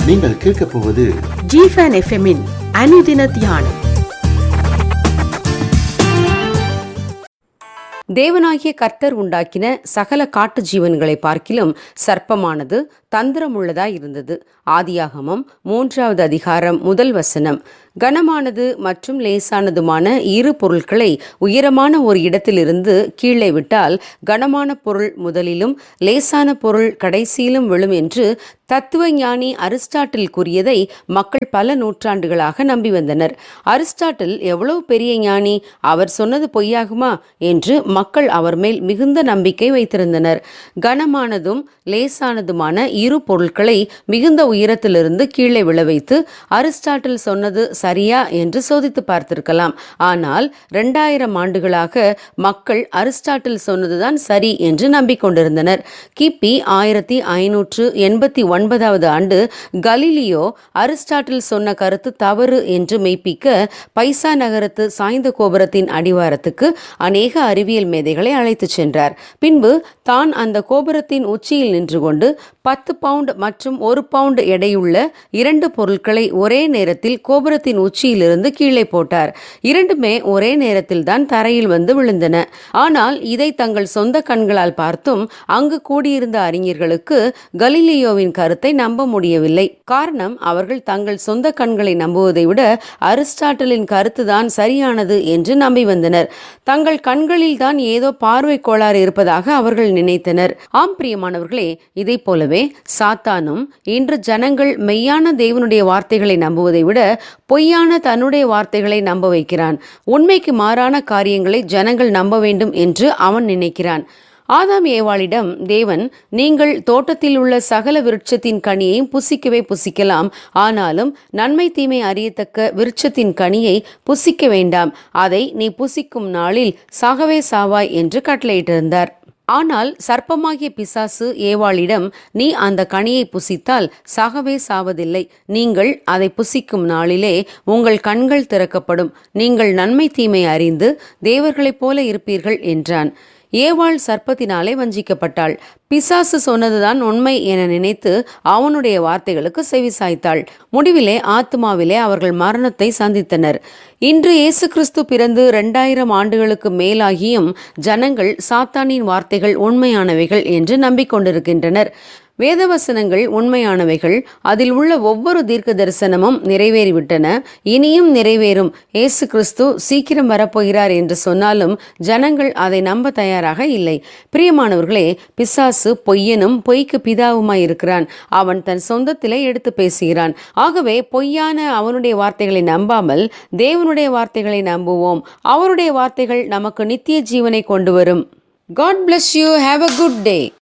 நீங்கள் கேட்கப் போவது ஜிஃபன் எஃப்எம்மின் அனுதின தியானம் தேவனாகிய கர்த்தர் உண்டாக்கின சகல காட்டு ஜீவன்களை பார்க்கிலும் சர்ப்பமானது தந்திரமுள்ளதாய் இருந்தது ஆதியாகமம் மூன்றாவது அதிகாரம் முதல் வசனம் கனமானது மற்றும் லேசானதுமான இரு பொருட்களை உயரமான ஒரு இடத்திலிருந்து கீழே விட்டால் கனமான பொருள் முதலிலும் லேசான பொருள் கடைசியிலும் விழும் என்று தத்துவ ஞானி அரிஸ்டாட்டில் கூறியதை மக்கள் பல நூற்றாண்டுகளாக நம்பி வந்தனர் அரிஸ்டாட்டில் எவ்வளவு பெரிய ஞானி அவர் சொன்னது பொய்யாகுமா என்று மக்கள் அவர் மேல் மிகுந்த நம்பிக்கை வைத்திருந்தனர் கனமானதும் லேசானதுமான இரு பொருட்களை மிகுந்த உயரத்திலிருந்து கீழே விழ வைத்து அரிஸ்டாட்டில் சொன்னது சரியா என்று சோதித்து பார்த்திருக்கலாம் ஆனால் இரண்டாயிரம் ஆண்டுகளாக மக்கள் அரிஸ்டாட்டில் சொன்னதுதான் சரி என்று நம்பிக்கொண்டிருந்தனர் கிபி ஆயிரத்தி ஐநூற்று எண்பத்தி ஒன்பதாவது ஆண்டு கலீலியோ அரிஸ்டாட்டில் சொன்ன கருத்து தவறு என்று மெய்ப்பிக்க பைசா நகரத்து சாய்ந்த கோபுரத்தின் அடிவாரத்துக்கு அநேக அறிவியல் மேதைகளை அழைத்துச் சென்றார் பின்பு தான் அந்த கோபுரத்தின் உச்சியில் நின்று கொண்டு பத்து பவுண்ட் மற்றும் ஒரு பவுண்ட் எடையுள்ள இரண்டு பொருட்களை ஒரே நேரத்தில் கோபுரத்தின் உச்சியிலிருந்து கீழே போட்டார் இரண்டுமே ஒரே நேரத்தில் தான் தரையில் வந்து விழுந்தன ஆனால் இதை தங்கள் சொந்த கண்களால் பார்த்தும் அங்கு கூடியிருந்த அறிஞர்களுக்கு கலீலியோவின் கருத்தை நம்ப முடியவில்லை காரணம் அவர்கள் தங்கள் சொந்த கண்களை நம்புவதை விட அரிஸ்டாட்டலின் கருத்துதான் சரியானது என்று நம்பி வந்தனர் தங்கள் கண்களில் தான் ஏதோ பார்வை கோளாறு இருப்பதாக அவர்கள் நினைத்தனர் ஆம் பிரியமானவர்களே இதை போலவே சாத்தானும் இன்று ஜனங்கள் மெய்யான தேவனுடைய வார்த்தைகளை நம்புவதை விட பொய்யான தன்னுடைய வார்த்தைகளை நம்ப வைக்கிறான் உண்மைக்கு மாறான காரியங்களை ஜனங்கள் நம்ப வேண்டும் என்று அவன் நினைக்கிறான் ஆதாம் ஏவாளிடம் தேவன் நீங்கள் தோட்டத்தில் உள்ள சகல விருட்சத்தின் கனியையும் புசிக்கவே புசிக்கலாம் ஆனாலும் நன்மை தீமை அறியத்தக்க விருட்சத்தின் கனியை புசிக்க வேண்டாம் அதை நீ புசிக்கும் நாளில் சாகவே சாவாய் என்று கட்டளையிட்டிருந்தார் ஆனால் சர்ப்பமாகிய பிசாசு ஏவாளிடம் நீ அந்த கனியை புசித்தால் சாகவே சாவதில்லை நீங்கள் அதை புசிக்கும் நாளிலே உங்கள் கண்கள் திறக்கப்படும் நீங்கள் நன்மை தீமை அறிந்து தேவர்களைப் போல இருப்பீர்கள் என்றான் ஏவாள் சர்ப்பத்தினாலே வஞ்சிக்கப்பட்டாள் பிசாசு சொன்னதுதான் உண்மை என நினைத்து அவனுடைய வார்த்தைகளுக்கு செவி சாய்த்தாள் முடிவிலே ஆத்மாவிலே அவர்கள் மரணத்தை சந்தித்தனர் இன்று இயேசு கிறிஸ்து பிறந்து இரண்டாயிரம் ஆண்டுகளுக்கு மேலாகியும் ஜனங்கள் சாத்தானின் வார்த்தைகள் உண்மையானவைகள் என்று நம்பிக்கொண்டிருக்கின்றனர் வேதவசனங்கள் உண்மையானவைகள் அதில் உள்ள ஒவ்வொரு தீர்க்க தரிசனமும் நிறைவேறிவிட்டன இனியும் நிறைவேறும் இயேசு கிறிஸ்து சீக்கிரம் வரப்போகிறார் என்று சொன்னாலும் ஜனங்கள் அதை நம்ப தயாராக இல்லை பிரியமானவர்களே பிசாசு பொய்யனும் பொய்க்கு பிதாவுமாய் இருக்கிறான் அவன் தன் சொந்தத்திலே எடுத்து பேசுகிறான் ஆகவே பொய்யான அவனுடைய வார்த்தைகளை நம்பாமல் தேவனுடைய வார்த்தைகளை நம்புவோம் அவருடைய வார்த்தைகள் நமக்கு நித்திய ஜீவனை கொண்டு வரும் God bless you have a good day